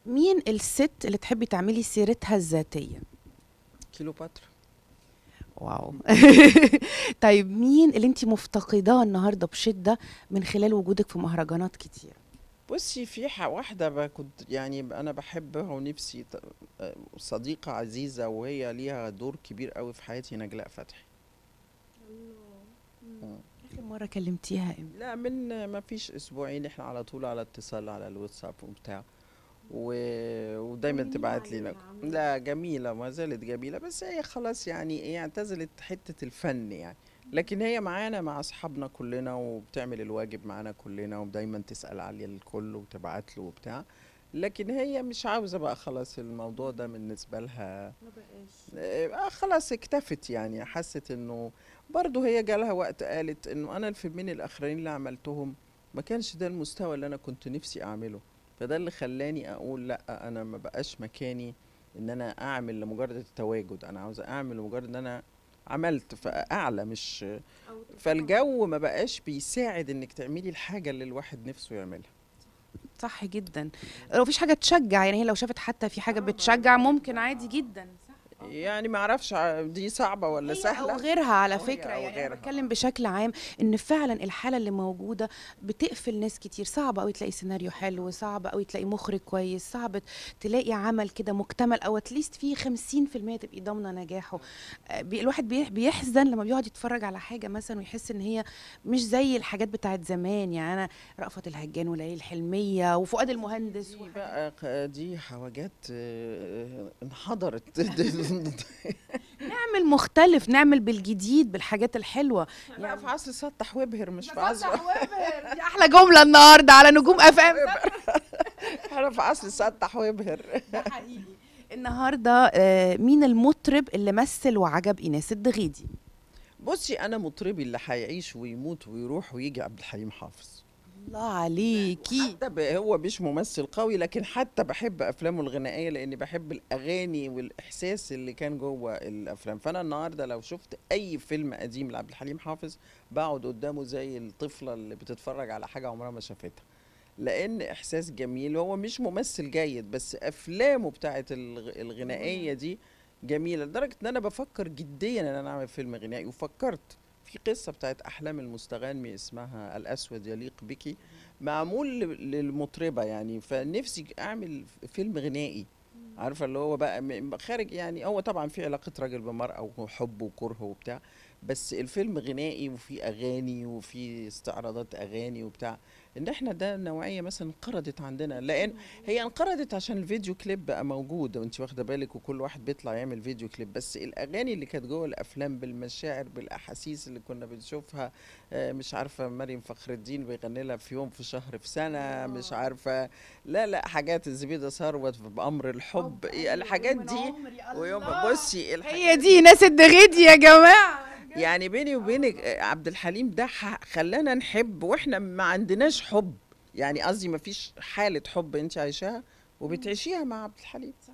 مين الست اللي تحبي تعملي سيرتها الذاتيه كيلوباترا واو طيب مين اللي انت مفتقداه النهارده بشده من خلال وجودك في مهرجانات كتير بصي في ح- واحدة ب- كنت يعني أنا بحبها ونفسي ت- آه، صديقة عزيزة وهي ليها دور كبير قوي في حياتي نجلاء فتحي مم. اخر مره كلمتيها امتى لا من ما فيش أسبوعين احنا على طول على اتصال على الواتساب وبتاع و... ودايما طمنينا تبعت لي عليها، نك- عاملة لا جميلة ما زالت جميلة بس هي خلاص يعني ايه اعتزلت حتة الفن يعني لكن هي معانا مع أصحابنا كلنا وبتعمل الواجب معانا كلنا ودايما تسأل على الكل وتبعت له وبتاع لكن هي مش عاوزة بقى خلاص الموضوع ده بالنسبة لها آه خلاص اكتفت يعني حست انه برضه هي جالها وقت قالت انه انا الفيلمين الاخرين اللي عملتهم ما كانش ده المستوى اللي انا كنت نفسي اعمله فده اللي خلاني اقول لا انا ما بقاش مكاني ان انا اعمل لمجرد التواجد انا عاوزه اعمل لمجرد ان انا عملت فاعلى مش فالجو ما بقاش بيساعد انك تعملي الحاجه اللي الواحد نفسه يعملها صح جدا لو فيش حاجه تشجع يعني هي لو شافت حتى في حاجه بتشجع ممكن عادي جدا صح يعني ما اعرفش ع- دي صعبه ولا هي او سهله غيرها على أو هي فكره أو يعني انا غيرها. بتكلم بشكل عام ان فعلا الحاله اللي موجوده بتقفل ناس كتير صعب قوي تلاقي سيناريو حلو صعب قوي تلاقي مخرج كويس صعب تلاقي عمل كده مكتمل او اتليست فيه 50% تبقي ضامنه نجاحه آه، بي- الواحد بي- بيحزن لما بيقعد يتفرج على حاجه مثلا ويحس ان هي مش زي الحاجات بتاعت زمان يعني انا رأفت الهجان وليالي الحلميه وفؤاد المهندس دي وحاجات بقى ق- دي حواجات آه، انحدرت نعمل مختلف نعمل بالجديد بالحاجات الحلوه لا في عصر سطح وابهر مش في عصر دي احلى جمله النهارده على نجوم اف ام احنا في عصر سطح وابهر ده حقيقي النهارده آه، مين المطرب اللي مثل وعجب ايناس الدغيدي بصي انا مطربي اللي هيعيش ويموت ويروح ويجي عبد الحليم حافظ الله عليكي حتى ب- هو مش ممثل قوي لكن حتى بحب افلامه الغنائيه لاني بحب الاغاني والاحساس اللي كان جوه الافلام فانا النهارده لو شفت اي فيلم قديم لعبد الحليم حافظ بقعد قدامه زي الطفله اللي بتتفرج على حاجه عمرها ما شافتها لان احساس جميل هو مش ممثل جيد بس افلامه بتاعت الغ- الغنائيه دي جميله لدرجه ان انا بفكر جديا ان انا اعمل فيلم غنائي وفكرت في قصه بتاعت احلام المستغانمي اسمها الاسود يليق بك معمول ل- للمطربه يعني فنفسي اعمل فيلم غنائي عارفه اللي هو بقى م- خارج يعني هو طبعا في علاقه راجل بمراه وحب وكره وبتاع بس الفيلم غنائي وفي اغاني وفي استعراضات اغاني وبتاع ان احنا ده نوعيه مثلا انقرضت عندنا لان هي انقرضت عشان الفيديو كليب بقى موجود وانت واخده بالك وكل واحد بيطلع يعمل فيديو كليب بس الاغاني اللي كانت جوه الافلام بالمشاعر بالاحاسيس اللي كنا بنشوفها آه، مش عارفه مريم فخر الدين بيغني لها في يوم في شهر في سنه مش عارفه لا لا حاجات الزبيده ثروت بامر الحب إيه الحاجات دي ويوم بصي الحاجات هي دي ايناس الدغيدي يا جماعه يعني بيني وبينك آه، عبد الحليم ده ح- خلانا نحب واحنا ما عندناش حب يعني قصدي ما فيش حالة حب انت عايشاها وبتعيشيها مع عبد الحليم